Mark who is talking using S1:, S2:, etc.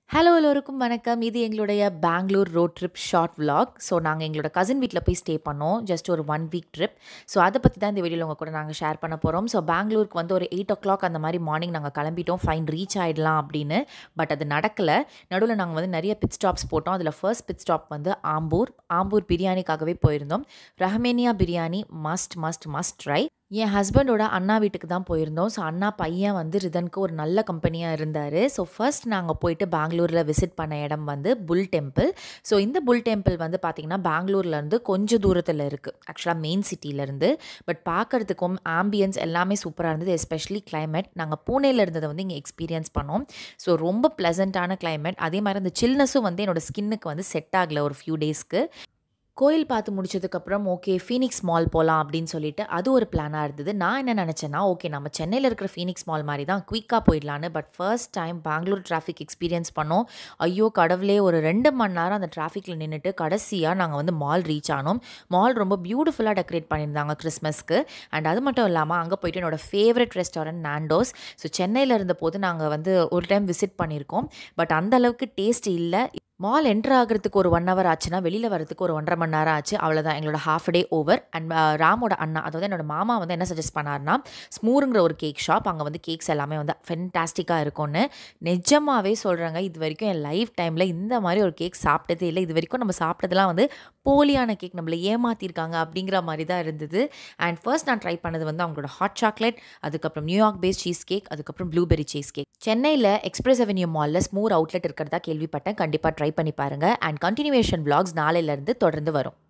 S1: hello எல்லோருக்கும் வணக்கம் இது எங்களுடைய Bangalore road trip short vlog so நாங்கள் எங்களோட கசின் வீட்டில் போய் ஸ்டே பண்ணோம் ஜஸ்ட் ஒரு ஒன் வீக் ட்ரிப் ஸோ அதை பற்றி தான் இந்த வீடியோவில் உங்கள் கூட நாங்கள் ஷேர் பண்ண போகிறோம் ஸோ பெங்களூருக்கு வந்து ஒரு எயிட் ஓ கிளாக் அந்த மாதிரி மார்னிங் நாங்கள் கிளம்பிட்டோம் ஃபைன் ரீச் ஆகிடலாம் அப்படின்னு பட் அது நடக்கலை நடுவில் நாங்கள் வந்து நிறைய பிட் ஸ்டாப்ஸ் போட்டோம் அதில் ஃபர்ஸ்ட் பிட் ஸ்டாப் வந்து ஆம்பூர் ஆம்பூர் பிரியாணிக்காகவே போயிருந்தோம் Rahmaniya biryani must must must try என் ஹஸ்பண்டோட அண்ணா வீட்டுக்கு தான் போயிருந்தோம் ஸோ அண்ணா பையன் வந்து ரிதனுக்கு ஒரு நல்ல கம்பெனியாக இருந்தார் ஸோ ஃபர்ஸ்ட் நாங்கள் போயிட்டு பெங்களூரில் விசிட் பண்ண இடம் வந்து புல் டெம்பிள் ஸோ இந்த புல் டெம்பிள் வந்து பார்த்திங்கன்னா பெங்களூர்லேருந்து கொஞ்சம் தூரத்தில் இருக்குது ஆக்சுவலாக மெயின் சிட்டியிலேருந்து பட் பார்க்குறதுக்கும் ஆம்பியன்ஸ் எல்லாமே சூப்பராக இருந்தது எஸ்பெஷலி climate நாங்கள் பூனேல இருந்ததை வந்து இங்கே எக்ஸ்பீரியன்ஸ் பண்ணோம் ஸோ ரொம்ப ப்ளசண்ட்டான climate அதே மாதிரி அந்த சில்னஸும் வந்து என்னோட ஸ்கின்னுக்கு வந்து செட் ஆகலை ஒரு ஃபியூ டேஸ்க்கு கோயில் பார்த்து முடிச்சதுக்கப்புறம் ஓகே ஃபீனிக்ஸ் மால் போகலாம் அப்படின்னு சொல்லிட்டு அது ஒரு பிளானாக இருந்தது நான் என்ன நினச்சேன்னா ஓகே நம்ம சென்னையில் இருக்கிற ஃபீனிக்ஸ் மால் மாதிரி தான் குயிக்காக போயிடலான்னு but first time Bangalore traffic experience பண்ணோம் ஐயோ கடவுளே ஒரு ரெண்டு மணி நேரம் அந்த டிராஃபிக்கில் நின்றுட்டு கடைசியாக நாங்கள் வந்து மால் ரீச் ஆனோம் மால் ரொம்ப பியூட்டிஃபுல்லாக டெக்கரேட் பண்ணியிருந்தாங்க கிறிஸ்மஸ்க்கு அண்ட் அது மட்டும் இல்லாமல் அங்கே போயிட்டு என்னோட ஃபேவரட் ரெஸ்டாரண்ட் நாண்டோஸ் ஸோ சென்னையில் இருந்தபோது நாங்கள் வந்து ஒரு டைம் விசிட் பண்ணியிருக்கோம் பட் அந்த அளவுக்கு டேஸ்ட் இல்லை மால் என்ட்ரு ஆகிறதுக்கு ஒரு ஒன் ஹவர் ஆச்சுன்னா வெளியில் வரதுக்கு ஒரு ஒன்றரை மணி நேரம் ஆச்சு அவ்வளோதான் எங்களோட ஹாஃப் டே ஓவர் அண்ட் ராமோட அண்ணா அதாவது என்னோட மாமா வந்து என்ன சஜஸ்ட் பண்ணார்னா ஸ்மூருங்கிற ஒரு கேக் ஷாப் அங்கே வந்து கேக்ஸ் எல்லாமே வந்து ஃபென்டாஸ்டிக்காக இருக்கும்னு நிஜமாவே சொல்கிறாங்க இது வரைக்கும் என் லைஃப் டைமில் இந்த மாதிரி ஒரு கேக் சாப்பிட்டதே இல்லை இது வரைக்கும் நம்ம சாப்பிட்டதெல்லாம் வந்து போலியான கேக் நம்மளை ஏமாற்றிருக்காங்க அப்படிங்கிற மாதிரி தான் இருந்தது அண்ட் ஃபர்ஸ்ட் நான் ட்ரை பண்ணது வந்து அவங்களோட ஹாட் சாக்லேட் அதுக்கப்புறம் நியூயார்க் பேஸ்ட் சீஸ் கேக் அதுக்கப்புறம் ப்ளூபெரி சீஸ் கேக் சென்னையில் எக்ஸ்பிரஸ் அவென்யூ மாலில் ஸ்மூர் அவுட்லெட் இருக்கிறதா கேள்விப்பட்டேன் கண்டிப்பாக ட்ரை பண்ணி பாருங்கள் அண்ட் கண்டினியூவேஷன் vlogs நாளையிலேருந்து தொடர்ந்து வரும்